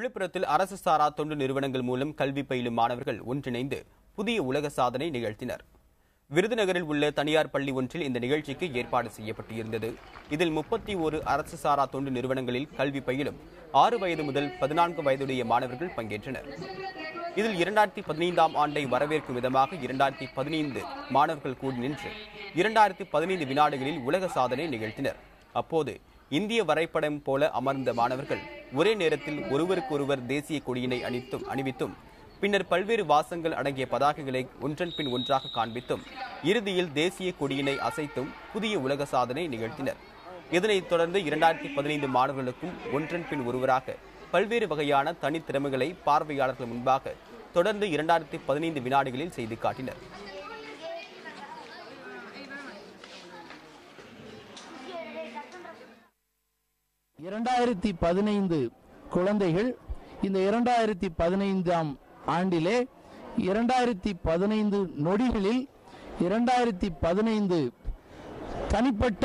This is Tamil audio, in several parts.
விழுப்புரத்தில் அரசு சாரா தொண்டு நிறுவனங்கள் மூலம் கல்வி பயிலும் மாணவர்கள் ஒன்றிணைந்து புதிய உலக சாதனை நிகழ்த்தினர் விருதுநகரில் உள்ள தனியார் பள்ளி ஒன்றில் இந்த நிகழ்ச்சிக்கு ஏற்பாடு செய்யப்பட்டிருந்தது இதில் முப்பத்தி ஒரு அரசு சாரா தொண்டு நிறுவனங்களில் கல்வி பயிலும் ஆறு வயது முதல் பதினான்கு வயதுடைய மாணவர்கள் பங்கேற்றனர் இதில் இரண்டாயிரத்தி பதினைந்தாம் ஆண்டை வரவேற்கும் விதமாக இரண்டாயிரத்தி பதினைந்து மாணவர்கள் கூடி நின்று இரண்டாயிரத்தி பதினைந்து வினாடிகளில் உலக சாதனை நிகழ்த்தினர் அப்போது இந்திய வரைபடம் போல அமர்ந்த மாணவர்கள் ஒரே நேரத்தில் ஒருவருக்கொருவர் தேசிய கொடியினை அணித்தும் அணிவித்தும் பின்னர் பல்வேறு வாசங்கள் அடங்கிய பதாகைகளை ஒன்றன் பின் ஒன்றாக காண்பித்தும் இறுதியில் தேசிய கொடியினை அசைத்தும் புதிய உலக சாதனை நிகழ்த்தினர் இதனைத் தொடர்ந்து இரண்டாயிரத்தி பதினைந்து மாணவர்களுக்கும் ஒன்றன் பின் ஒருவராக பல்வேறு வகையான தனித்திறமைகளை பார்வையாளர்கள் முன்பாக தொடர்ந்து இரண்டாயிரத்தி பதினைந்து வினாடிகளில் செய்து காட்டினர் இரண்டாயிரத்தி பதினைந்து குழந்தைகள் இந்த இரண்டாயிரத்தி பதினைந்தாம் ஆண்டிலே இரண்டாயிரத்தி பதினைந்து நொடிகளில் இரண்டாயிரத்தி பதினைந்து தனிப்பட்ட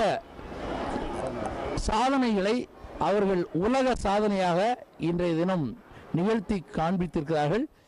சாதனைகளை அவர்கள் உலக சாதனையாக இன்றைய தினம் நிகழ்த்தி காண்பித்திருக்கிறார்கள்